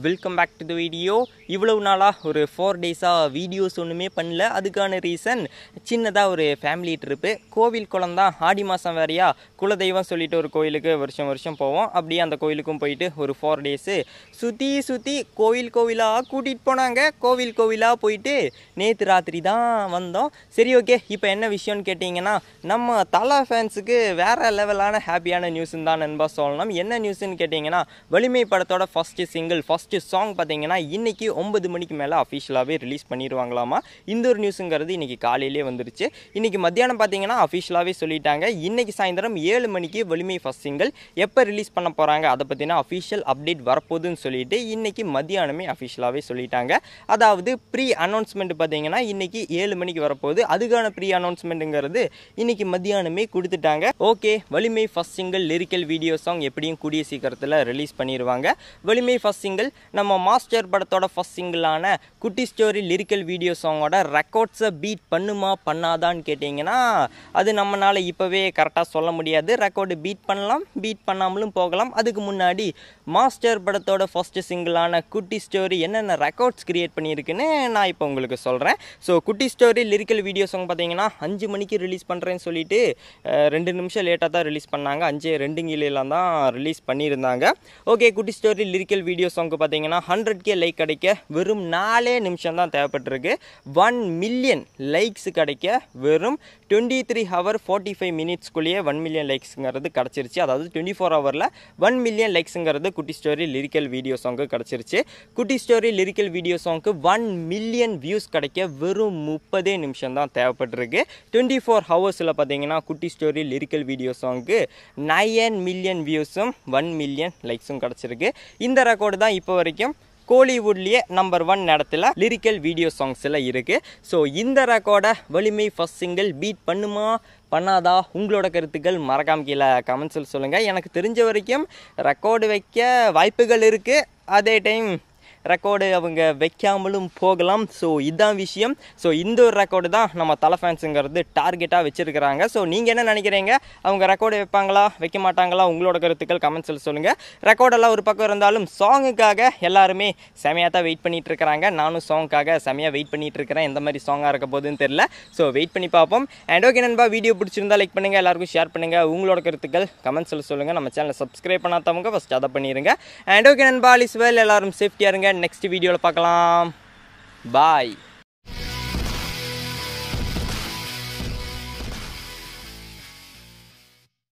welcome back to the video இவ்வளவு நாளாக ஒரு ஃபோர் டேஸாக வீடியோஸ் ஒன்றுமே பண்ணல அதுக்கான ரீசன் சின்னதாக ஒரு ஃபேமிலி ட்ரிப்பு கோவில் குளம் தான் ஆடி மாதம் வேறையா குலதெய்வம் சொல்லிட்டு ஒரு கோயிலுக்கு வருஷம் வருஷம் போவோம் அப்படியே அந்த கோயிலுக்கும் போயிட்டு ஒரு ஃபோர் டேஸு சுற்றி சுற்றி கோவில் கோவிலாக கூட்டிகிட்டு போனாங்க கோவில் கோவிலாக போயிட்டு நேற்று ராத்திரி தான் வந்தோம் சரி ஓகே இப்போ என்ன விஷயம்னு கேட்டிங்கன்னா நம்ம தலா ஃபேன்ஸுக்கு வேறு லெவலான ஹாப்பியான நியூஸ்ன்னு தான் நண்பா சொல்லணும் என்ன நியூஸ்ன்னு கேட்டிங்கன்னா வலிமை படத்தோட ஃபஸ்ட்டு சிங்கிள் ஃபஸ்ட்டு சாங் பார்த்தீங்கன்னா இன்னைக்கு ஒன்பது மணிக்கு மேலே அஃபிஷியலாகவே ரிலீஸ் பண்ணிடுவாங்களாமா இந்த ஒரு நியூஸுங்கிறது இன்னைக்கு காலையிலே வந்துருச்சு இன்னைக்கு மத்தியானம் பார்த்தீங்கன்னா அஃபிஷியலாகவே சொல்லிட்டாங்க இன்னைக்கு சாயந்தரம் ஏழு மணிக்கு வலிமை ஃபஸ்ட் சிங்கிள் எப்போ ரிலீஸ் பண்ண போகிறாங்க அதை பற்றின அஃபிஷியல் அப்டேட் வரப்போகுதுன்னு சொல்லிட்டு இன்னைக்கு மத்தியானமே அஃபிஷியலாகவே சொல்லிட்டாங்க அதாவது ப்ரீ அனௌன்ஸ்மெண்ட் பார்த்தீங்கன்னா இன்னைக்கு ஏழு மணிக்கு வரப்போகுது அதுக்கான ப்ரீ அனௌன்ஸ்மெண்ட்டுங்கிறது இன்னைக்கு மத்தியானமே கொடுத்துட்டாங்க okay Valimai first single lyrical video song எப்படியும் கூடிய சீக்கிரத்தில் ரிலீஸ் பண்ணிடுவாங்க வலிமை ஃபஸ்ட் சிங்கிள் நம்ம மாஸ்டர் படத்தோட ஃபஸ்ட் சிங்கிளான குட்டி ஸ்டோரி லிரிக்கல் வீடியோ சாங்கோட ரெக்கார்ட்ஸை பீட் பண்ணுமா பண்ணாதான்னு கேட்டிங்கன்னா அது நம்மளால் இப்போவே கரெக்டாக சொல்ல முடியாது ரெக்கார்டு பீட் பண்ணலாம் பீட் பண்ணாமலும் போகலாம் அதுக்கு முன்னாடி மாஸ்டர் படத்தோட ஃபஸ்ட்டு சிங்கிளான குட்டி ஸ்டோரி என்னென்ன ரெக்கார்ட்ஸ் கிரியேட் பண்ணியிருக்குன்னு நான் இப்போ உங்களுக்கு சொல்கிறேன் ஸோ குட்டி ஸ்டோரி லிரிக்கல் வீடியோ சாங் பார்த்தீங்கன்னா அஞ்சு மணிக்கு ரிலீஸ் பண்ணுறேன்னு சொல்லிட்டு அஹ், ரெண்டு நிமிஷம் லேட்டாக தான் ரிலீஸ் பண்ணாங்க அஞ்சு ரெண்டு கீழெல்லாம் தான் ரிலீஸ் பண்ணியிருந்தாங்க ஓகே குட்டி ஸ்டோரி லிரிக்கல் வீடியோ சாங்க்கு பார்த்தீங்கன்னா ஹண்ட்ரட் கே லைக் கிடைக்க வெறும் நாலே நிமிஷம் தான் தேவைப்பட்டிருக்கு ஒன் மில்லியன் லைக்ஸ் கிடைக்க வெறும் twenty three hour forty five மினிட்ஸ்க்குள்ளேயே ஒன் மில்லியன் லைக்ஸுங்கிறது கிடச்சிருச்சு அதாவது டுவெண்ட்டி ஃபோர் ஹவரில் ஒன் மில்லியன் லைக்ஸுங்கிறது குட்டி ஸ்டோரி லிரிக்கல் வீடியோ சாங்க்கு கிடச்சிருச்சு குட்டி ஸ்டோரி லிரிக்கல் வீடியோ சாங்க்கு ஒன் மில்லியன் வியூஸ் கிடைக்க வெறும் முப்பதே நிமிஷம் தான் தேவைப்பட்டிருக்கு டுவெண்ட்டி ஃபோர் ஹவர்ஸில் பார்த்தீங்கன்னா குட்டி ஸ்டோரி லிரிக்கல் வீடியோ சாங்க்கு நயன் மில்லியன் வியூஸும் ஒன் மில்லியன் லைக்ஸும் கிடச்சிருக்கு இந்த ரெக்கார்டு தான் இப்போ வரைக்கும் கோலிவுட்லேயே நம்பர் ஒன் இடத்துல லிரிக்கல் வீடியோ சாங்ஸில் இருக்குது ஸோ இந்த ரெக்கார்டை வலிமை ஃபஸ்ட் சிங்கிள் பீட் பண்ணுமா பண்ணாதா உங்களோட கருத்துக்கள் மறக்காம கீழே கமெண்ட்ஸில் சொல்லுங்கள் எனக்கு தெரிஞ்ச வரைக்கும் ரெக்கார்டு வைக்க வாய்ப்புகள் இருக்குது அதே டைம் ரெக்கார்டு அவங்க வைக்காமலும் போகலாம் ஸோ இதுதான் விஷயம் ஸோ இந்த ஒரு ரெக்கார்டு தான் நம்ம தலை ஃபேன்ஸுங்கிறது டார்கெட்டாக வச்சுருக்கிறாங்க ஸோ நீங்கள் என்ன நினைக்கிறீங்க அவங்க ரெக்கார்டு வைப்பாங்களா வைக்க மாட்டாங்களா உங்களோட கருத்துக்கள் கமெண்ட்ஸில் சொல்லுங்கள் ரெக்கார்டெல்லாம் ஒரு பக்கம் இருந்தாலும் சாங்குக்காக எல்லாருமே செமையாக தான் வெயிட் பண்ணிட்டு இருக்கிறாங்க நானும் சாங்க்காக செமையாக வெயிட் பண்ணிட்டு இருக்கிறேன் எந்த மாதிரி சாங்காக இருக்க போகுதுன்னு தெரில ஸோ வெயிட் பண்ணி பார்ப்போம் அண்ட் ஓகே நண்பா வீடியோ பிடிச்சிருந்தா லைக் பண்ணுங்கள் எல்லாருக்கும் ஷேர் பண்ணுங்கள் உங்களோட கருத்துக்கள் கமெண்ட்ஸில் சொல்லுங்கள் நம்ம சேனலை சப்ஸ்கிரைப் பண்ணாதவங்க ஃபஸ்ட் அதை பண்ணிடுங்க அண்ட் ஓகே நண்பா ஆலிஸ் வெல் எல்லாரும் சேஃப்டியாக இருங்க நெக்ஸ்ட் வீடியோவில் பார்க்கலாம் பாய்